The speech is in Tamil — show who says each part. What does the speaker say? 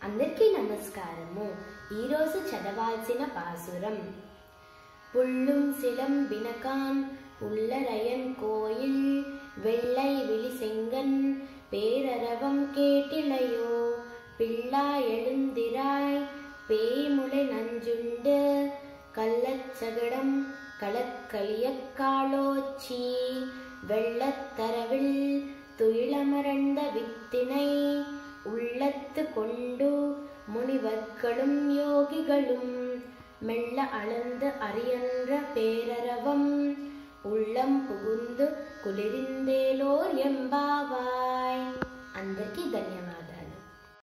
Speaker 1: అందరికీ నమస్కారము ఈరోజు చదవాల్సిన పాసురం புள்ளும் சிலம்பினகான் உள்ளரையன் கோயில் வெள்ளை விழி செங்கன் பேரரவம் கேட்டிலையோ பிள்ளா எழுந்திராய் பேய்முளை நஞ்சுண்டு கள்ளச்சகடம் களக்களியக் காலோச்சி வெள்ளத்தரவில் துயிலமரண்ட வித்தினை உள்ளத்து கொண்டு முனிவர்களும் யோகிகளும் மெல்ல அளந்து அறியன்ற பேரரவம் உள்ளம் புகுந்து குளிரிந்தேலோர் எம்பாவாய் అందరికీ ధన్యవాదాలు